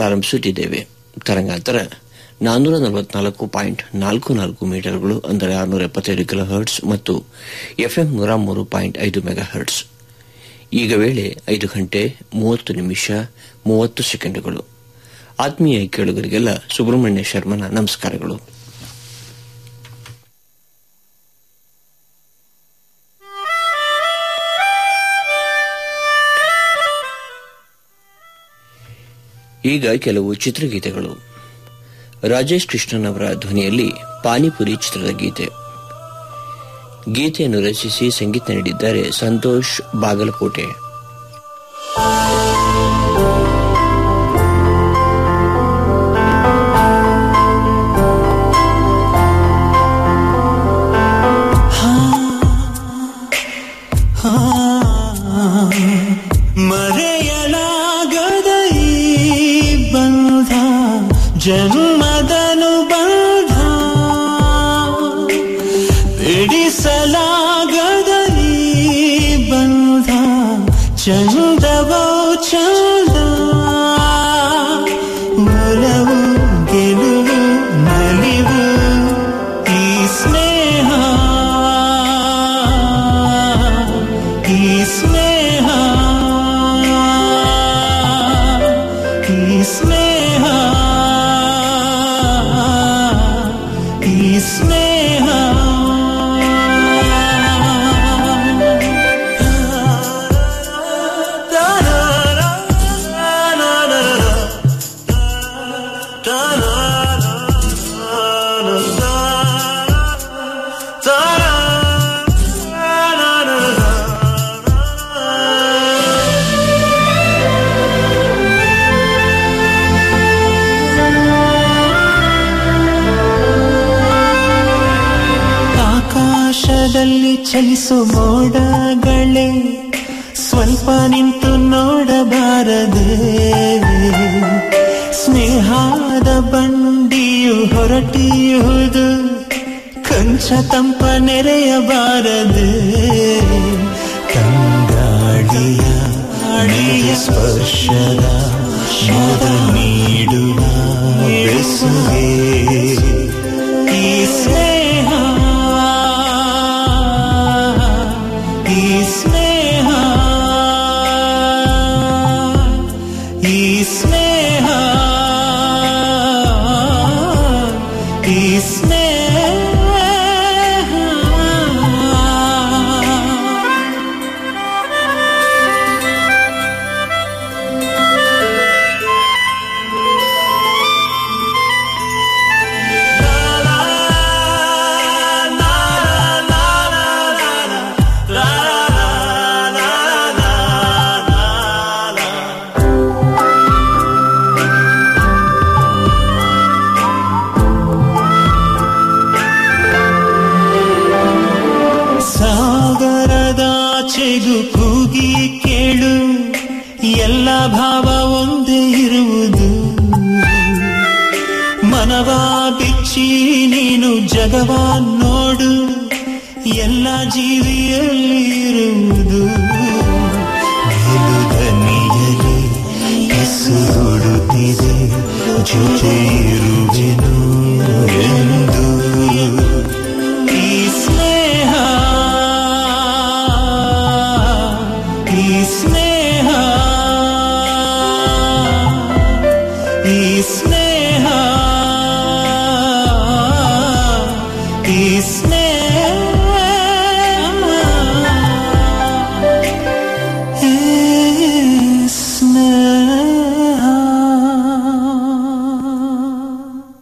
ಪ್ರಾರಂಭಿಸುತ್ತಿದ್ದೇವೆ ತರಂಗಾಂತರ ನಾನ್ನೂರ ನಲವತ್ನಾಲ್ಕು ಪಾಯಿಂಟ್ ನಾಲ್ಕು ನಾಲ್ಕು ಮೀಟರ್ಗಳು ಅಂದರೆ ಆರುನೂರ ಎಪ್ಪತ್ತೈದು ಕಿಲೋ ಹರ್ಟ್ಸ್ ಮತ್ತು ಎಫ್ಎಂ ನೂರ ಮೂರು ಪಾಯಿಂಟ್ ಐದು ಮೆಗಾ ಹರ್ಟ್ಸ್ ಈಗ ವೇಳೆ ಐದು ಗಂಟೆ ಮೂವತ್ತು ನಿಮಿಷ ಮೂವತ್ತು ಸೆಕೆಂಡುಗಳು ಆತ್ಮೀಯ ಕೇಳುಗರಿಗೆಲ್ಲ ಸುಬ್ರಹ್ಮಣ್ಯ ಶರ್ಮನ ನಮಸ್ಕಾರಗಳು ಈಗ ಕೆಲವು ಚಿತ್ರಗೀತೆಗಳು ರಾಜೇಶ್ ಕೃಷ್ಣನ್ ಅವರ ಧ್ವನಿಯಲ್ಲಿ ಪಾನಿಪುರಿ ಚಿತ್ರದ ಗೀತೆ ಗೀತೆಯನ್ನು ರಚಿಸಿ ಸಂಗೀತ ನೀಡಿದ್ದಾರೆ ಸಂತೋಷ್ ಬಾಗಲಕೋಟೆ ಮರೆಯಲಾಗದ ಈ ಬಂಧ ಜನ್ಮದನು ಬಂಧ ಬಿಡಿಸಲಾಗದ ಈ ಬಂಧ ಚಂದವೋ ಚಂದ ಒಲವು ಗೆಲುವು ನಲಿವು ಈ ಸ್ನೇಹ ಈ ಸ್ನೇಹ ಈ ಸ್ನೇಹ ಈ ಸ್ನೇಹ ಆಕಾಶದಲ್ಲಿ ಚಲಿಸು ಮೋಡಗಳೇ ಸ್ವಲ್ಪ ನಿಂತು ನೋಡಬಾರದೆ ಸ್ನೇಹದ ಬಂಡಿಯು ಹೊರಟಿಯುವುದು ಕಂಚ ತಂಪ ನೆರೆಯಬಾರದೆ ತಂಗಾಳಿಯ ಅಡಿಯ ಸ್ಪರ್ಶದ ಮೊದ ನೀಡುವ ಬೆಸುಗೆ ಈ ಸ್ನೇಹ ಈ ಸ್ನೇಹ ಈ ಸ್ನೇಹ ಈ ಸ್ನೇಹ ಸಾಗರದಾಚೆಗೂ ಕೂಗಿ ಕೇಳು ಎಲ್ಲ ಭಾವ ಒಂದೇ ಇರುವುದು ಮನವ ಬಿಚ್ಚಿ ನೀನು ಜಗವ ನೋಡು ಎಲ್ಲ ಜೀವಿಯಲ್ಲಿ ಇರುವುದು ಮೇಲುದನಿಯಲಿ ಹೆಸರುಡುತ್ತಿದೆ ಜೊತೆ ಇರುವೆನು ಎಂದು ಈ ಸ್ನೇಹ ಈ ಸ್ನೇಹ ಈ ಸ್ನೇಹ ಈ ಸ್ನೇಹ ಈ ಸ್ನೇಹ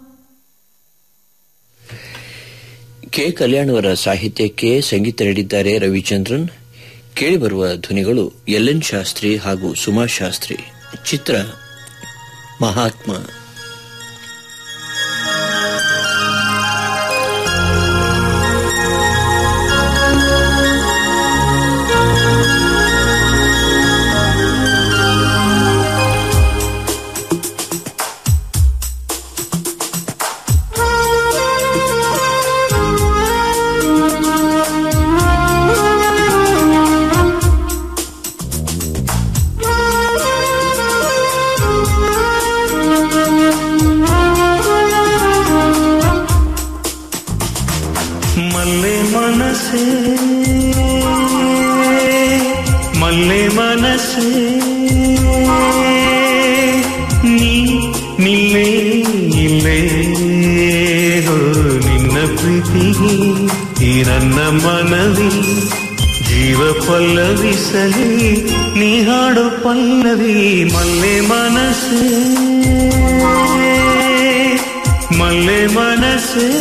ಕೆ ಕಲ್ಯಾಣವರ ಸಾಹಿತ್ಯಕ್ಕೆ ಸಂಗೀತ ನೀಡಿದ್ದಾರೆ ರವಿಚಂದ್ರನ್ ಕೇಳಿಬರುವ ಧ್ವನಿಗಳು ಎಲ್ ಎನ್ ಶಾಸ್ತ್ರಿ ಹಾಗೂ ಸುಮಾ ಶಾಸ್ತ್ರಿ ಚಿತ್ರ ಮಹಾತ್ಮ Thank you. ಮನಸ್ಸೇ ನೀ ನಿಲ್ಲೇ ಇಲ್ಲೇ ಹೋ ನಿನ್ನ ಪ್ರೀತಿಗೆ ಈ ನನ್ನ ಮನವಿ ಜೀವ ಪಲ್ಲವಿಸಲಿ ನೀ ಹಾಡು ಪಲ್ಲವಿ ಮಲ್ಲೆ ಮನಸ್ಸೇ ಮಲ್ಲೆ ಮನಸ್ಸೇ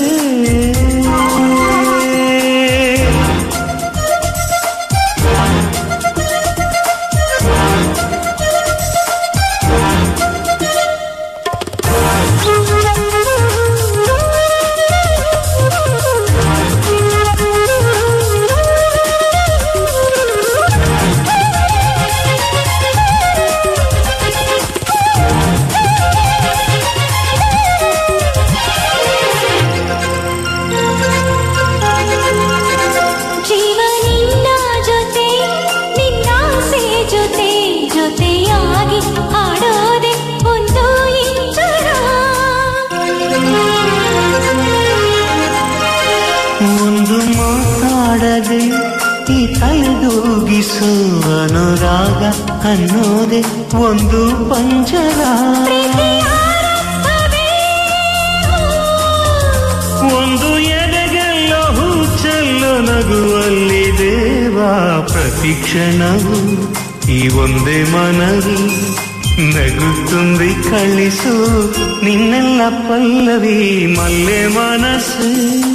ಜೀವ ನಿನ್ನ ಜೊತೆ ನಿನ್ನಾಸೆ ಜೊತೆ ಜೊತೆಯಾಗಿ ಹಾಡೋದೆ ಒಂದು ಇಂಚರ ಒಂದು ಮಾತಾಡದೆ ಈ ತಲೆದೂಗಿಸು ಅನುರಾಗ ಅನ್ನೋದೆ ಒಂದು ಪಂಜರ ಒಂದು ಎದೆಗೆಲ್ಲ ಹೂಚೆಲ್ಲೋ ನಗುವಲ್ಲಿ ದೇವಾ ಪ್ರತಿ ಕ್ಷಣವು ಈ ಒಂದೇ ಮನವಿ ನಗು ತುಂಬಿ ಕಳಿಸು ನಿನ್ನೆಲ್ಲ ಪಲ್ಲವಿ ಮಲ್ಲೆ ಮನಸ್ಸೇ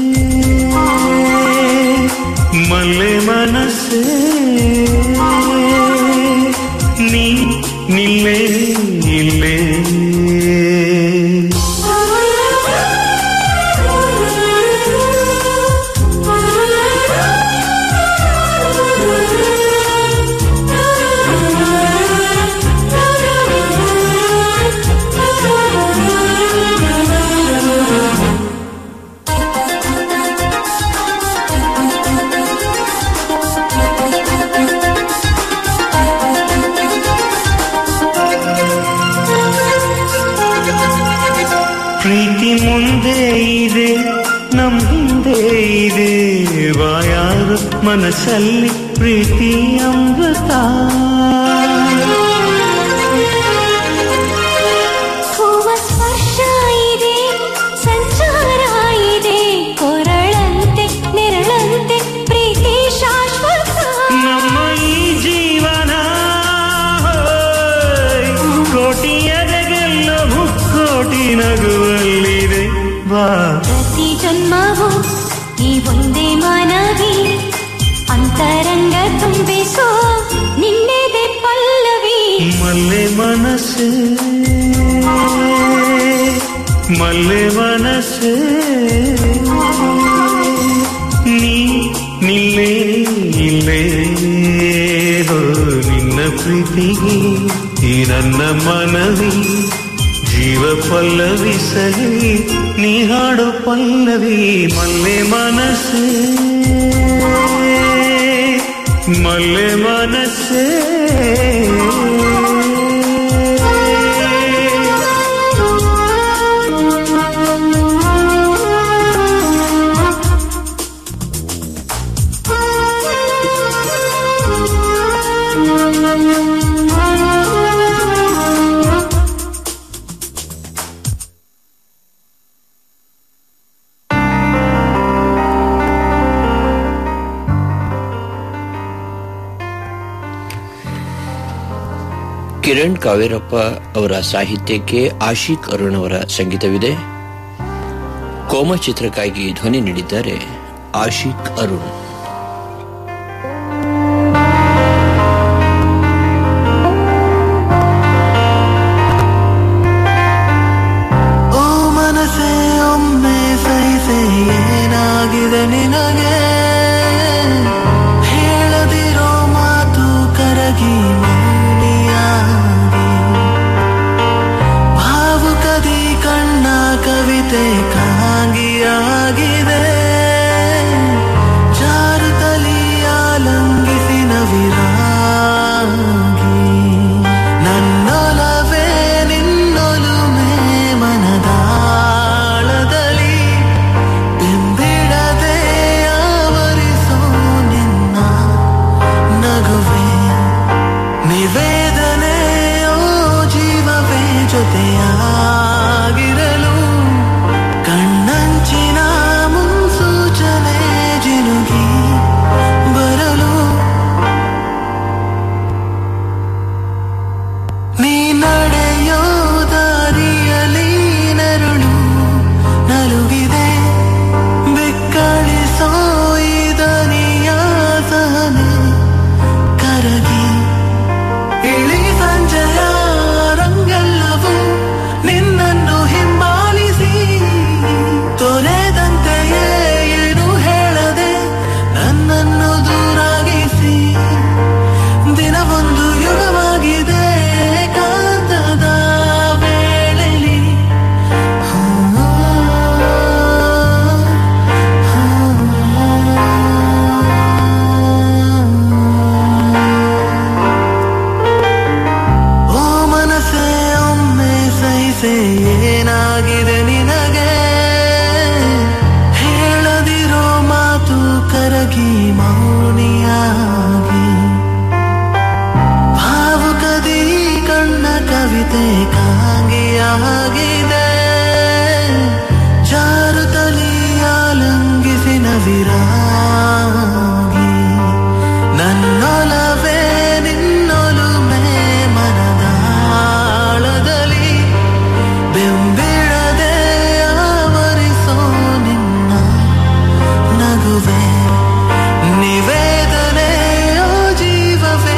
ಮಲ್ಲೆ ಮನಸ್ಸೇ ನೀ ನಿಲ್ಲೇ ಇಲ್ಲೇ ಪ್ರೀತಿ ಮುಂದೆ ಇದೆ ನಮ್ ಹಿಂದೆ ಇದೆ ಬಾಯಾರು ಮನಸ್ಸಲ್ಲಿ ಪ್ರೀತಿ ಅಮೃತ ಹೂವ ಸ್ಪರ್ಶ ಇದೆ ಸಂಚಾರ ಇದೆ ಕೊರಳಂತೆ ನೆರಳಂತೆ ಪ್ರೀತಿ ಶಾಶ್ವತ ನಮ್ಮ ಈ ಜೀವನ ಹೋಯ್, ಕೋಟಿ ಎದೆಗೆಲ್ಲ ಮುಕ್ಕೋಟಿ ನಗುವಲ್ಲಿದೆ ಬಾ ಪ್ರತಿ ಜನ್ಮವು ಈ ಒಂದೇ ಮನವಿ ಅಂತರಂಗ ತುಂಬಿಸೋ ನಿನ್ನೆದೆ ಪಲ್ಲವಿ ಮಲ್ಲೆ ಮನಸ್ಸೇ ಮಲ್ಲೆ ಮನಸ್ಸೇ ನೀ ನಿಲ್ಲೇ ಇಲ್ಲೇ ಹೋ ನಿನ್ನ ಪ್ರೀತಿಗೆ ಈ ನನ್ನ ಮನವಿ ಜೀವ ಪಲ್ಲವಿಸಲಿ ನೀ ಹಾಡು ಪಲ್ಲವಿ ಮಲ್ಲೆ ಮನಸ್ಸೇ ಮಲ್ಲೆ ಮನಸ್ಸೇ ಕಿರಣ್ ಕಾವೇರಪ್ಪ ಅವರ ಸಾಹಿತ್ಯಕ್ಕೆ ಆಶಿಕ್ ಅರುಣ್ ಅವರ ಸಂಗೀತವಿದೆ ಕೋಮ ಚಿತ್ರಕ್ಕಾಗಿ ಧ್ವನಿ ನೀಡಿದ್ದಾರೆ ಆಶಿಕ್ ಅರುಣ್ ಓ ಮನಸ್ಸೇ ಒಮ್ಮೆ ಸಹಿಸೆ ಏನಾಗಿದೆ ನಿನಗೆ ಹೇಳದಿರೋ ಮಾತು ಕರಗಿ ಮೌನಿಯಾಗಿ ಭಾವುಕದಿ ಕಣ್ಣ ಕವಿತೆ ಕಾಂಗಿಯಾಗಿದೆ ಜಾ ಜೊತೆಯಾಗಿರಲು ಕಣ್ಣಂಚಿನ ಮುನ್ಸೂಚನೆ ಜಿನುಗಿ ಬರಲು ನೀ ನಡೆಯೋ ದಾರಿಯಲಿ ನೆರಳು ನಲುಗಿದೆ ಬೆಕ್ಕಳಿಸೋ ಈ ದನಿಯ ಸಹನೆ ಕರಗಿ ಇಳಿ ಸಂಜೆಯ ರಂಗೆಲ್ಲವೂ ನಿನ್ನನ್ನು ಹಿಂಬಾಲಿಸಿ ತೊರೆದಂತೆಯೇ ಏನು ಹೇಳದೆ ನನ್ನನ್ನು ದೂರಾಗಿಸಿ ದಿನವೊಂದು ಯುಗವಾಗಿದೆ ಕಾಂತದ ವೇಳೆಲಿ ಓ ಮನಸ್ಸೇ ಒಮ್ಮೆ ಸಹಿಸೆ ಏನಾಗಿದೆ ನಿನಗೆ ಹೇಳದಿರೋ ಮಾತು ಕರಗಿ ಮೌನಿಯಾಗಿ ಭಾವುಕದಿ ಕಣ್ಣ ಕವಿತೆ ಕಾಂಗಿಯಾಗಿದೆ ಜಾರುತಲಿಯಾಲಂಗಿಸಿ ನವಿರಾಗಿ ನನ್ನೊಲವೇ ನಿನ್ನೊಲುಮೆ ಮನದಾಳದಲ್ಲಿ ಬೆಂಬಿಡದೆ ಆವರಿಸೋ ನಿನ್ನ ನಗುವೆ ನಿವೇದನೆಯೋ ಜೀವವೇ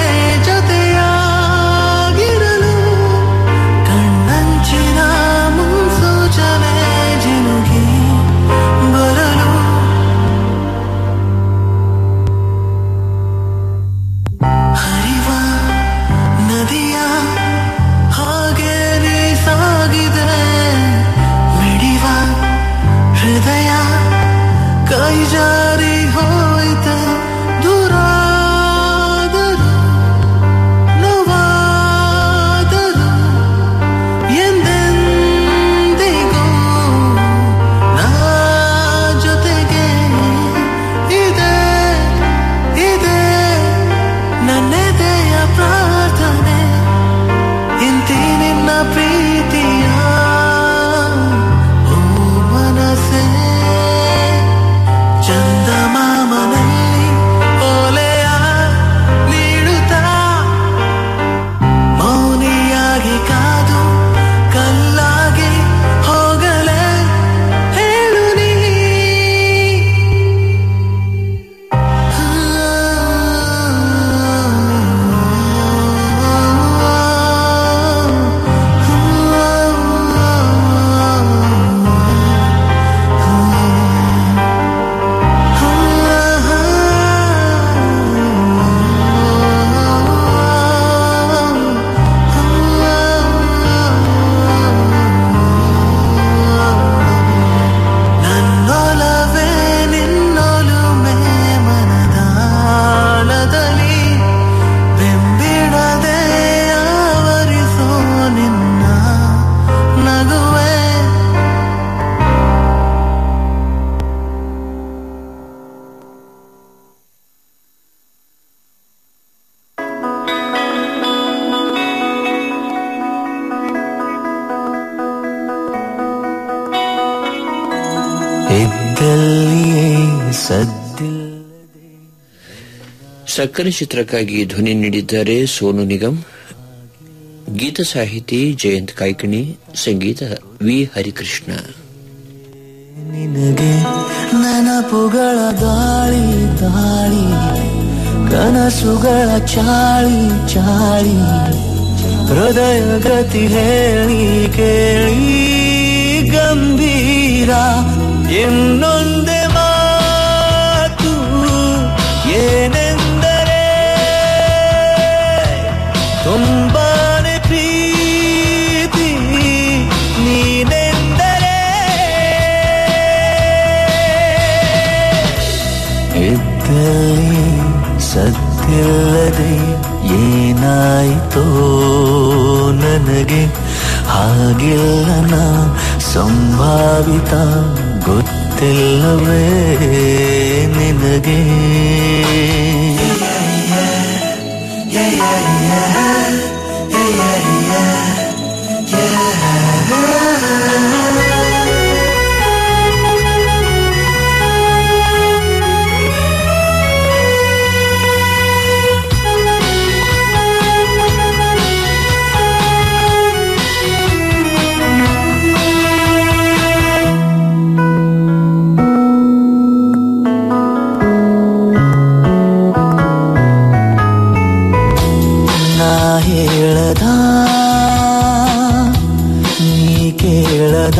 ಜೊತೆಯಾಗಿರಲು ಕಣ್ಣಂಚಿನ ಮುನ್ಸೂಚನೆ ಜಿನುಗಿ ಬರಲು ಹರಿವ ನದಿಯ ಹಾಗೆ ನೀ ಸಾಗಿದೆ ಮಿಡಿವ ಹೃದಯ ಕೈ ಜಾರಿ ಹೋಯ್ತೆ ದೂರಾದರು ನೋವಾದರು ಎಂದೆಂದಿಗೂ ನಾ ಜೊತೆಗೆ ಇದೆ ಇದೆ ನನ್ನೆದೆಯ ಪ್ರಾರ್ಥನೆ ಇಂತಿ ನಿನ್ನ ಪ್ರೀತಿಯ ಓ ಮನಸ್ಸೇ ಚಂದಮಾಮನಲ್ಲಿ ಓಲೆಯ ನೀಡುತ್ತಾ ಮೌನಿಯಾಗಿ ಕಾದು ಕಲ್ಲಾಗಿ ಹೋಗಲೇ ಹೇಳು ನೀ ನನ್ನೊಲವೇ ನಿನ್ನೊಲುಮೆ ಮನದಾಳದಲ್ಲಿ ಬೆಂಬಿಡದೆ ಆವರಿಸೋ ನಿನ್ನ ನಗುವೆ ಇದ್ದಲ್ಲಿಯೇ ಸದ್ದಿಲ್ಲ ಸಕ್ಕರೆ ಚಿತ್ರಕ್ಕಾಗಿ ಧ್ವನಿ ನೀಡಿದ್ದಾರೆ ಸೋನು ನಿಗಮ್ ಗೀತ ಸಾಹಿತಿ ಜಯಂತ್ ಕಾಯ್ಕಣಿ ಸಂಗೀತ ವಿ ಹರಿಕೃಷ್ಣ ನಿನಗೆ ನೆನಪುಗಳ ದಾಳಿ ದಾಳಿ ಕನಸುಗಳ ಚಾಳಿ ಚಾಳಿ ಹೃದಯ ಗತಿ ಹೇಳಿ ಕೇಳಿ ಗಂಭೀರ ಇನ್ನೊಂದೇ ಮಾತು ಏನೆಂದರೆ ತುಂಬಾನೆ ಪ್ರೀತಿ ನೀನೆಂದರೆ ಇದ್ದಲ್ಲಿ ಸದ್ದಿಲ್ಲದೆ ಏನಾಯಿತೋ ನನಗೆ ಹಾಗಿಲ್ಲ ನಾ ಸಂಭಾವಿತ ಗೊತ್ತಿಲ್ಲವೇ ನಿನಗೆ yeah, yeah, yeah, yeah, yeah, yeah. ಕೇಳದ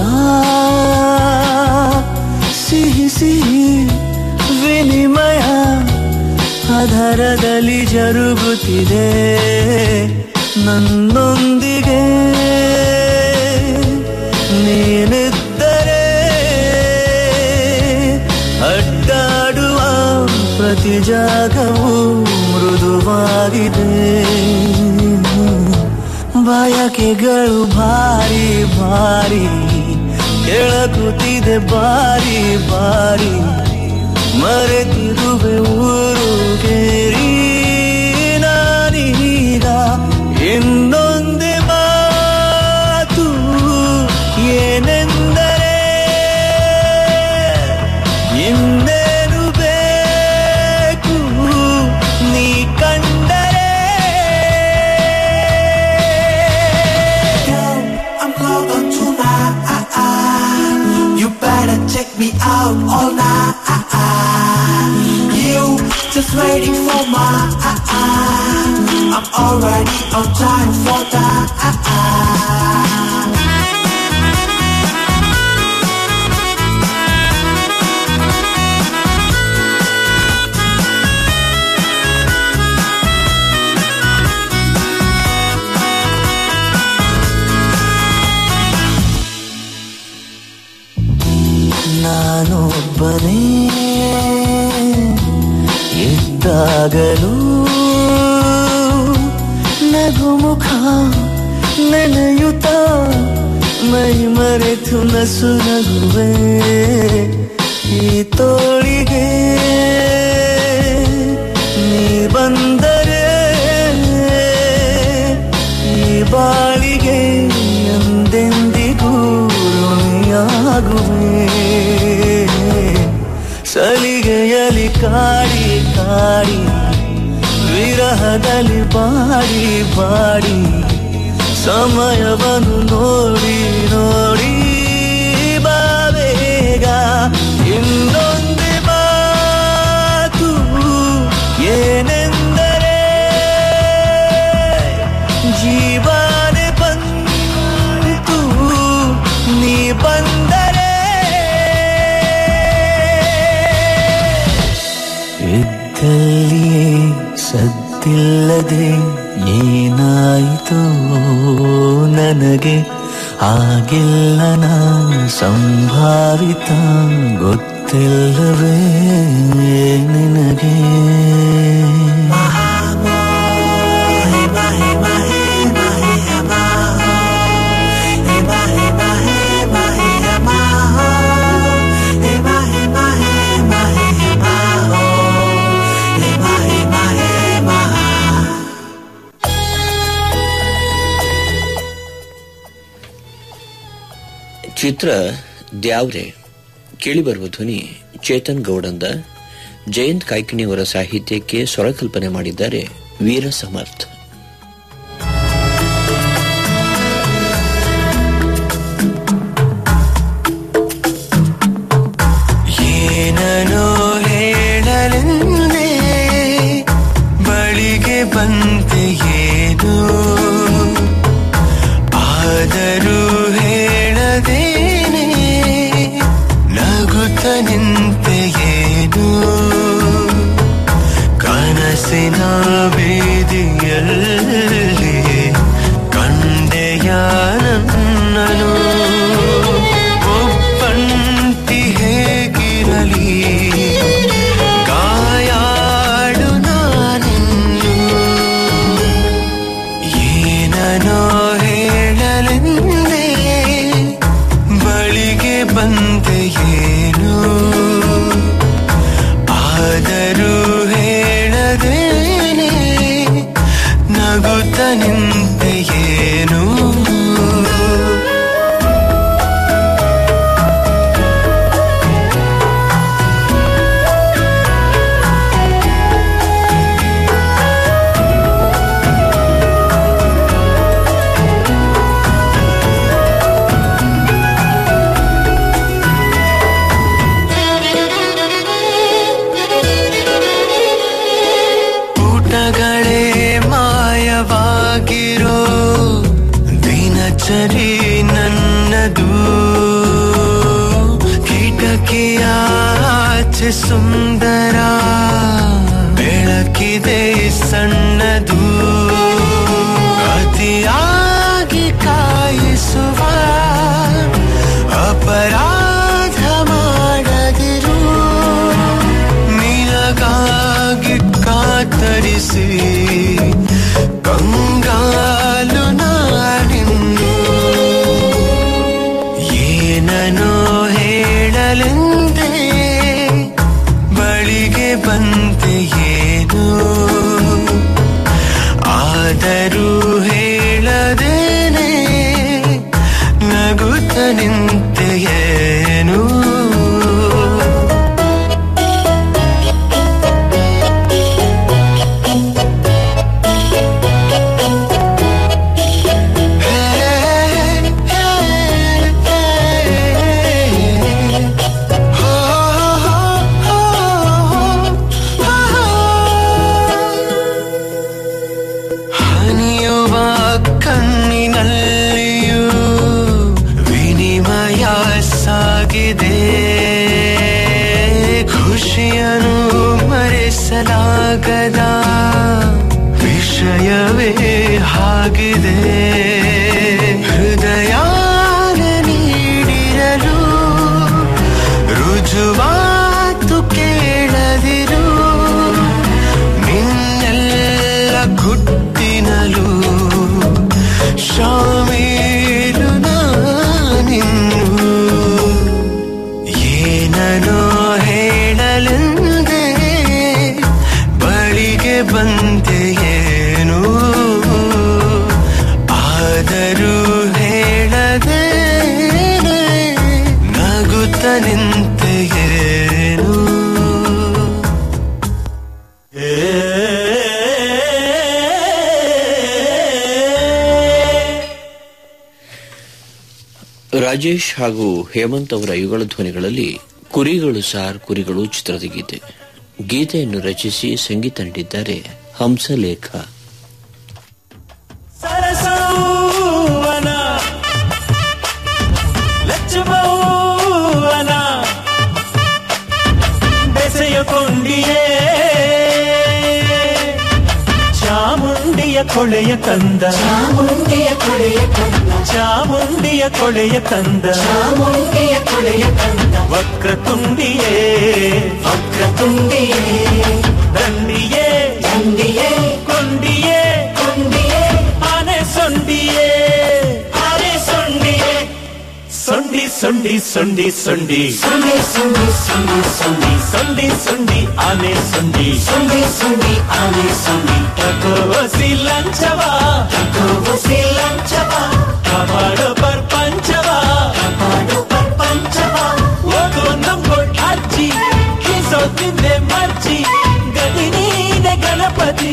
ಸಿಹಿ ಸಿಹಿ ವಿನಿಮಯ ಅದರದಲ್ಲಿ ಜರುಗುತ್ತಿದೆ ನನ್ನೊಂದಿಗೆ ನೀನಿದ್ದರೆ ಅಡ್ಡಾಡುವ ಪ್ರತಿ ಜಾಗವು ಮೃದುವಾಗಿದೆ ಬಯಕೆಗಳು ಭಾರಿ ಭಾರಿ ಕೆಳಕುತ್ತಿದೆ ಬಾರಿ ಬಾರಿ ಮರೆತಿರುವೆ ಊರು ಕೇರಿ ನಾನೀಗ ಇನ್ನೊಂದೇ ಮಾತು ಏನೆಂದರೆ ಇನ್ನೇನು ಬೇಕು ನೀ ಕಂಡರೆ I'm called on tonight. You better check me out all night. You just waiting for my. I'm already on time for that. ನಾನೊಬ್ಬನೇ ಇದ್ದಾಗಲೂ ನಗುಮುಖ ನೆನೆಯುತ್ತ ಮೈ ಮರೆತು ನಸು ನಗುವೆ ಈ ತೋಳಿಗೆ ನೀ ಬಂದರೆ ಈ ಬಾಳಿಗೆ ಎಂದೆಂದಿಗೂ ಋಣಿಯಾಗುವೆ ಸಲಿಗೆಯಲಿ ಕಾಡಿ ಕಾಡಿ ವಿರಹದಲ್ಲಿ ಬಾಡಿ ಬಾಡಿ ಸಮಯವನ್ನು ನೋಡಿ ನೋಡಿ ಬಾಬೇಗ ಇನ್ನೊಂದೇ ಮಾತು ಏನೆಂದರೆ ಜೀವನೆ ಬಂತು ನೀ ಬಂದರೆ ಇದ್ದಲ್ಲಿಯೇ ಸದ್ದಿಲ್ಲದೆ ಏನಾಯಿತೋ ನನಗೆ ಆಗಿಲ್ಲನ ಸಂಭಾವಿತ ಗೊತ್ತಿಲ್ಲವೇ ನಿನಗೆ ಚಿತ್ರ ದ್ಯಾವ್ರೆ ಕೇಳಿಬರುವ ಧ್ವನಿ ಚೇತನ್ ಗೌಡಂದ ಜಯಂತ್ ಕಾಯ್ಕಿಣಿಯವರ ಸಾಹಿತ್ಯಕ್ಕೆ ಸ್ವರಕಲ್ಪನೆ ಮಾಡಿದ್ದಾರೆ ವೀರ ಸಮರ್ಥ್ ಏನೋ ಹೇಳಲೆಂದೇ ಬಳಿಗೆ ಬಂತೆ ಏನು ಆದರೂ ಹೇಳದೇನೆ ನಗುತ್ತ ನಿಂತೆ ಏನು ಕನಸಿನ ಬೀದಿಯಲ್ಲಿ ಆಚೆ ಸುಂದರ ಬೆಳಕಿದೆ ಸಣ್ಣದು ಅತಿಯಾಗಿ ಕಾಯಿಸುವ ಅಪರಾಧ ಮಾಡದಿರು ನಿನಗಾಗಿ ಕಾತರಿಸಿ ಕಂಗಾಲು ನಾನಿನ್ನು ಏನನೋ ಹೇಳಲೆಂದೇ ಬಳಿಗೆ ಬಂತೆ ಏನು ಆದರೂ ಹೇಳದೇನೆ ನಗುತ್ತ ನಿಂತೆ ಏನು ಹನಿಯುವ ಕಣ್ಣಿನಲ್ಲಿಯೂ ವಿನಿಮಯ ಸಾಗಿದೆ ಖುಷಿಯನ್ನು ಮರೆಸಲಾಗದ ವಿಷಯವೇ ಆಗಿದೆ ಹೃದಯ ನೀಡಿರಲು ರುಜುವಾತು ಕೇಳದಿರು ನಿನ್ನೆಲ್ಲ ಗುಟ್ಟಿನಲು ಶಾಮೀಲು ನಾನಿನ್ನು ಏನನೋ ಹೇಳಲೆಂದೇ ಬಳಿಗೆ ಬಂದೆ ಏನು ಆದರೂ ಹೇಳದೆ ನಗುತ್ತ ನಿಂತೆ ಏನು ರಾಜೇಶ್ ಹಾಗೂ ಹೇಮಂತ್ ಅವರ ಯುಗಳ ಧ್ವನಿಗಳಲ್ಲಿ ಕುರಿಗಳು ಸಾರ್ ಕುರಿಗಳು ಚಿತ್ರದ ಗೀತೆ ಗೀತೆಯನ್ನು ರಚಿಸಿ ಸಂಗೀತ ನೀಡಿದ್ದಾರೆ ಹಂಸಲೇಖ ಸರಸೌವನ ಲಚ್ಚಮೌವನ ಬೆಸೆಯಕೊಂಡಿಯೇ ಚಾಮುಂಡಿಯ ಕೊಳೆಯ ಕಂದ ಚಾಮುಂಡಿಯ ಕೊಳೆಯ ಕಂದ ಚಾಮುಂಡಿಯ ಕೊಳೆಯ ಕಂದ ಚಾಮುಂಡಿಯ ಕೊಳೆಯ ಕಂದ ವಕ್ರ ತುಂಡಿಯೇ ವಕ್ರ ತುಂಡಿಯೇ ದಂಡಿಯೇ ದಂಡಿಯೇ ಕೊಂಡಿಯೇ ಕೊಂಡಿಯೇ ಆನೆ ಸೊಂಡಿಯೇ ಆನೆ ಸೊಂಡಿಯೇ ಸೊಂಡಿ ಸೊಂಡಿ ಸೊಂಡಿ ಸೊಂಡಿ ಸುಂಡಿ ಸುಂಡಿ ಸುಂಡಿ ಸುಂಡಿ ಸೊಂಡಿ ಸೊಂಡಿ ಆನೆ ಸೊಂಡಿ ಸುಂಡಿ ಸುಂಡಿ ಆನೆ ಸುಂಡಿ ತಗೋಸಿ ಲಂಚವ ತಗೋಸಿ ಲಂಚವ ಕಾಪಾಡೋ ಪ್ರಪಂಚವ ಕಾಪಾಡು ಪ್ರಪಂಚವ ಓದು ನಂಬೋಳ್ ಅಜ್ಜಿ ಕಿಸೋ ತಿಂದೆ ಮರ್ಜಿ ಗದಿ ನೀನೆ ಗಣಪತಿ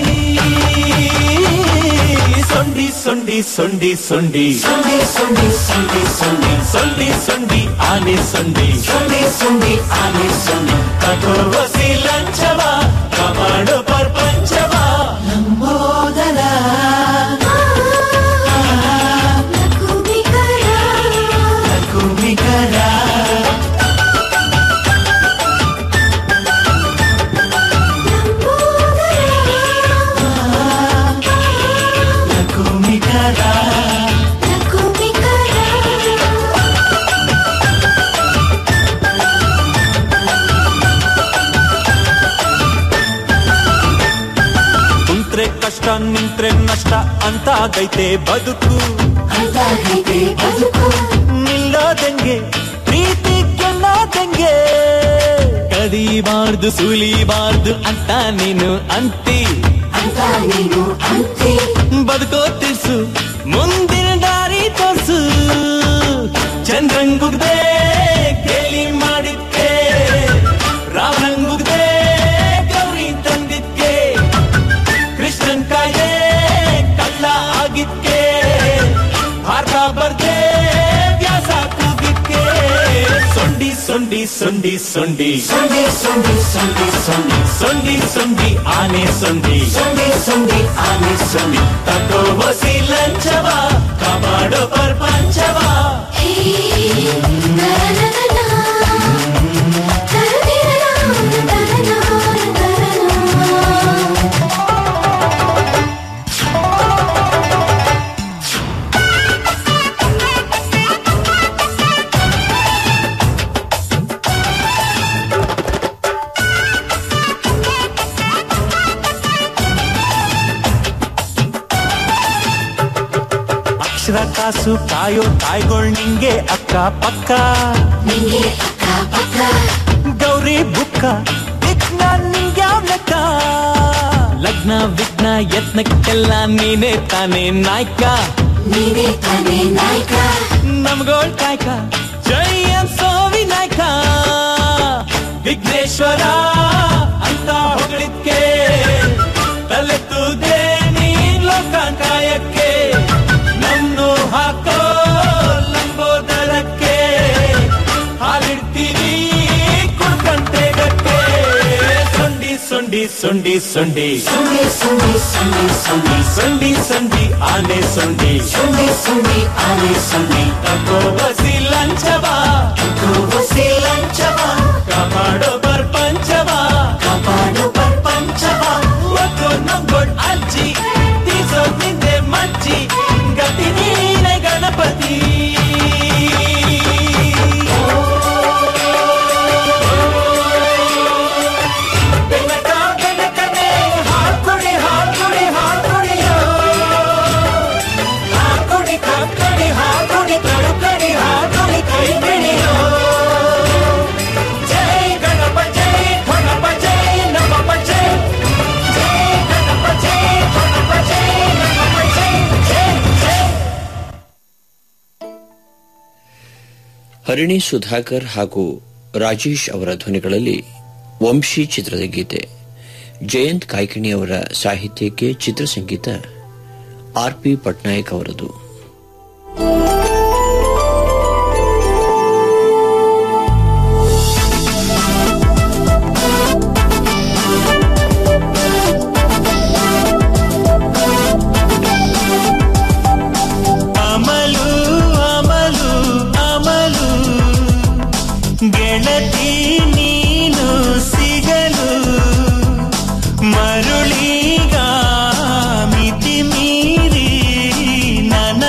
ಸೊಂಡಿ ಸೊಂಡಿ ಸೊಂಡಿ ಸೊಂಡಿ ಸುಂಡಿ ಸುಂಡಿ ಸುಂಡಿ ಸುಂಡಿ ಸೊಂಡಿ ಸೊಂಡಿ ಆನೆ ಸೊಂಡಿ ಸುಂಡಿ ಸುಂಡಿ ಆನೆ ಸುಂಡಿ ತಗೋಸಿ ಲಂಚವ ಕಾಪಾಡೋ ಪ್ರಪಂಚವ ನಂಬೋದರ ಕುಮಿಕರ ಕುಮಿಕರ ಕುಂತ್ರೆ ಕಷ್ಟ ನಿಂತ್ರೆ ನಷ್ಟ ಅಂತಾಗೈತೆ ಬದುಕು ಅಂತಾಗೈತೆ ಬದುಕು ನಿಲ್ಲೋದಂಗೆ ಪ್ರೀತಿ ಗೆಲ್ಲೋದಂಗೆ ಕದಿಬಾರ್ದು ಸುಲಿಬಾರ್ದು ಅಂತ ನೀನು ಅಂತಿ ಅಂತ ನೀನು ಅಂತಿ ಬದುಕೋ ತಿರ್ಸು ಮುಂದಿನ ದಾರಿ ತೋರ್ಸು ಚಂದ್ರಂಗುಗ್ದೆ ಕೇಳಿ ಮಾಡಿದ್ದೆ ರಾಮರಂಗುಗ್ದೆ ಗೌರಿ ತಂದಿದ್ದೆ ಕೃಷ್ಣನ್ ಕಾಯೆ ಕಳ್ಳ ಆಗಿದ್ಕೆ ಭಾರತ ಬರ್ದೆ ವ್ಯಾಸ ಕೂಗಿದ್ಕೆ ಸೊಂಡಿ ಸೊಂಡಿ ಸೊಂಡಿ ಸೊಂಡಿ ಸೊಂಡಿ ಸೊಂಡಿ ಸೊಂಡಿ ಸೊಂಡಿ ಸೊಂಡಿ ಸೊಂಡಿ ಆನೆ ಸೊಂಡಿ ಸೊಂಡಿ ಸೊಂಡಿ ಆನೆ ಸೊಂಡಿ ತಗೋ ಬಸಿ ಲಂಚವ ಕಾಪಾಡೋ ಪ್ರಪಂಚವ ಹೇ ನರನರನ, ತರುದಿರನ, ಕಾಸು ಕಾಯೋ ತಾಯ್ಗೊಳ್ ನಿಂಗೆ ಅಕ್ಕ ಪಕ್ಕ ನಿಂಗೆ ಅಕ್ಕ ಪಕ್ಕ ಗೌರಿ ಬುಕ್ಕ ವಿಘ್ನ ನಿಂಗ್ಯಾವ್ ಲೆಕ್ಕ ಲಗ್ನ ವಿಘ್ನ ಯತ್ನಕ್ಕೆಲ್ಲ ನೀನೇ ತಾನೇ ನಾಯ್ಕ ನೀನೇ ತಾನೇ ನಾಯಕ ನಮ್ಗೋಳ್ ಕಾಯ್ಕ ಜೈ ಅನ್ಸೋ ವಿನಾಯಕ ವಿಘ್ನೇಶ್ವರ ಅಂತ ಹೊಗಳಿದ್ಕೆ ತಲೆತ್ತುದೇ ನೀನ್ ಲೋಕ ಕಾಯಕ್ಕೆ ನನ್ನು ಹಾಕೋ ಲಂಬೋದರಕ್ಕೆ ಹಾಲಿಡ್ತೀವಿ ಕುಡ್ಕಂತೇಗಕ್ಕೆ ಸೊಂಡಿ ಸೊಂಡಿ ಸೊಂಡಿ ಸೊಂಡಿ ಸೊಂಡಿ ಸೊಂಡಿ ಸೊಂಡಿ ಸೊಂಡಿ ಸೊಂಡಿ ಸೊಂಡಿ ಆನೆ ಸೊಂಡಿ ಸೊಂಡಿ ಸೊಂಡಿ ಆನೆ ಸೊಂಡಿ ತಗೋ ಬಸಿ ಲಂಚವಾ ಗೋವಸಿ ಲಂಚವ ಕಾಪಾಡೋ ಪ್ರಪಂಚವ ಕಾಪಾಡು ಪ್ರಪಂಚವ ಒತ್ತು ನಂಗೊಡ್ ಅಜ್ಜಿ ತೀಸೋ ನಿಂದೆ ಮಜ್ಜಿ ಗತಿ ನೀನೆ ಗಣಪತಿ ಬೆನಕ ಬೆನಕನೆ ಹಾಡ್ಕೊಡಿ ಹಾಡ್ಕೊಡಿ ಹಾಡ್ಕೊಡಿಯೋ ಹಾಡ್ಕೊಡಿ ಕಕ್ಕಡಿ ಹಾಡ್ಕೊಡಿ ತಡುಕಡಿ ಹಾಡ್ಕೊಡಿ ಕೈ ಬಿಡಿಯೋ ಜೈ ಗಣಪ ಜೈ ಗಣಪ ಜೈ ನಮಪ ಜೈ ಜೈ ಗಣಪ ಜೈ ಗಣಪ ಜೈ ನಮಪ ಜೈ ಜೈ ಜೈ ಹರಿಣಿ ಸುಧಾಕರ್ ಹಾಗೂ ರಾಜೇಶ್ ಅವರ ಧ್ವನಿಗಳಲ್ಲಿ ವಂಶಿ ಚಿತ್ರದ ಗೀತೆ ಜಯಂತ್ ಕಾಯ್ಕಿಣಿ ಅವರ ಸಾಹಿತ್ಯಕ್ಕೆ ಚಿತ್ರಸಂಗೀತ ಆರ್ ಪಿ ಪಟ್ನಾಯಕ್ ಅವರದು ಅಮಲು ಅಮಲು ಅಮಲು ಗೆಳತಿ ನೀನು ಸಿಗಲು ಮರುಳೀಗ ಮಿತಿ ಮೀರಿ ನನ್ನ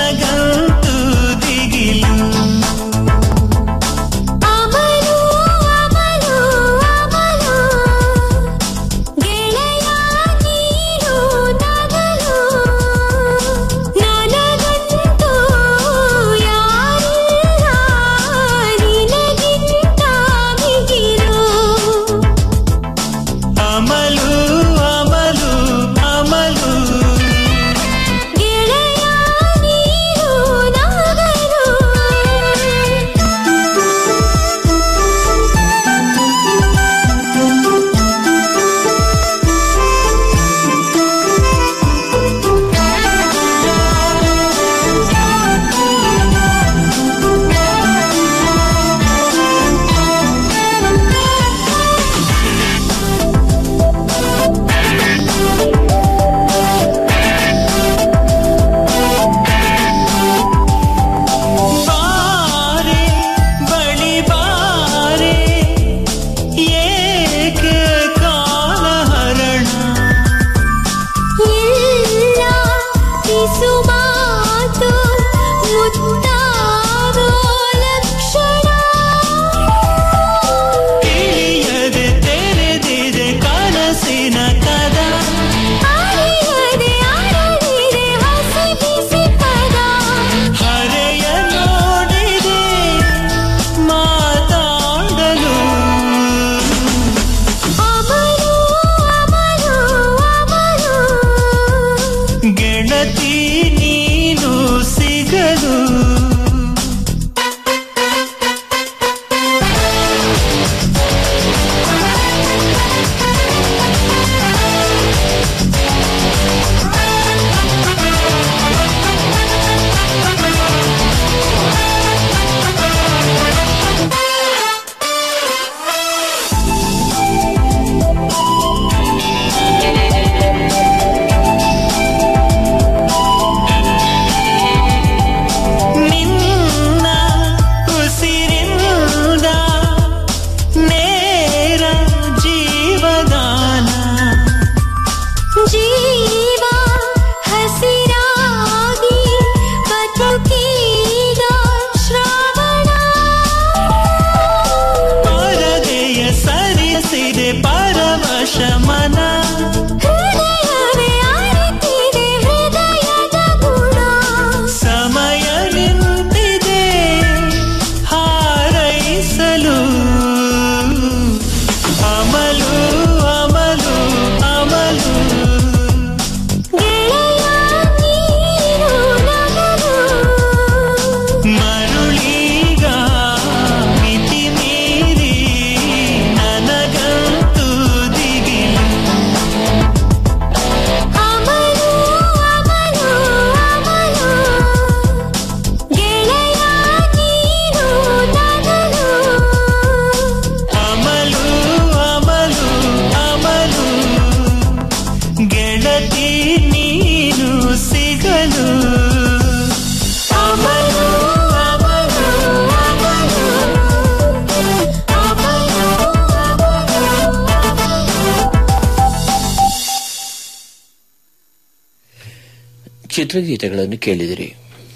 ಚಿತ್ರಗೀತೆಗಳನ್ನು ಕೇಳಿದಿರಿ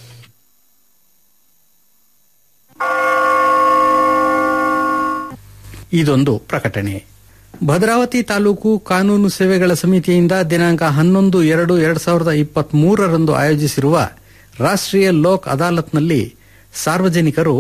ಇದೊಂದು ಪ್ರಕಟಣೆ ಭದ್ರಾವತಿ ತಾಲೂಕು ಕಾನೂನು ಸೇವೆಗಳ ಸಮಿತಿಯಿಂದ ದಿನಾಂಕ ಹನ್ನೊಂದು ಎರಡು ಎರಡ್ ಸಾವಿರದ ಇಪ್ಪತ್ತ್ ಮೂರರಂದು ಆಯೋಜಿಸಿರುವ ರಾಷ್ಟ್ರೀಯ ಲೋಕ್ ಅದಾಲತ್ನಲ್ಲಿ ಸಾರ್ವಜನಿಕರು